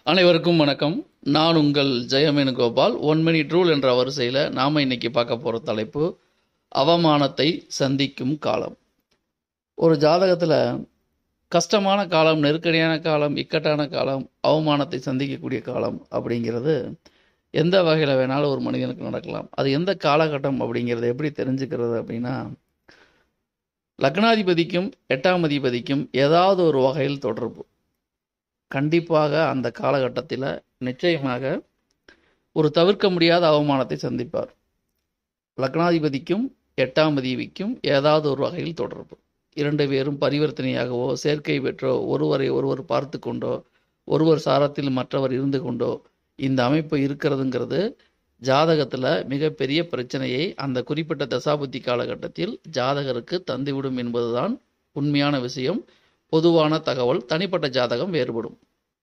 அனைவருக்கும் வணக்கம் நான் உங்கள் ஜெயமேனுகோபால் ஒன் மினிட் ரூல் என்ற வரிசையில் நாம் இன்னைக்கு பார்க்க போகிற தலைப்பு அவமானத்தை சந்திக்கும் காலம் ஒரு ஜாதகத்தில் கஷ்டமான காலம் நெருக்கடியான காலம் இக்கட்டான காலம் அவமானத்தை சந்திக்கக்கூடிய காலம் அப்படிங்கிறது எந்த வகையில் வேணாலும் ஒரு மனிதனுக்கு நடக்கலாம் அது எந்த காலகட்டம் அப்படிங்கிறத எப்படி தெரிஞ்சுக்கிறது அப்படின்னா லக்னாதிபதிக்கும் எட்டாம் அதிபதிக்கும் ஏதாவது ஒரு வகையில் தொடர்பு கண்டிப்பாக அந்த காலகட்டத்தில் நிச்சயமாக ஒரு தவிர்க்க முடியாத அவமானத்தை சந்திப்பார் லக்னாதிபதிக்கும் எட்டாம் அதிபதிக்கும் ஏதாவது ஒரு வகையில் தொடர்பு இரண்டு பேரும் பரிவர்த்தனையாகவோ சேர்க்கை பெற்றோ ஒருவரை ஒருவர் பார்த்து கொண்டோ ஒருவர் சாரத்தில் மற்றவர் இருந்து கொண்டோ இந்த அமைப்பு இருக்கிறதுங்கிறது ஜாதகத்தில் மிகப்பெரிய பிரச்சனையை அந்த குறிப்பிட்ட தசாபுத்தி காலகட்டத்தில் ஜாதகருக்கு தந்துவிடும் என்பதுதான் உண்மையான விஷயம் பொதுவான தகவல் தனிப்பட்ட ஜாதகம் வேறுபடும்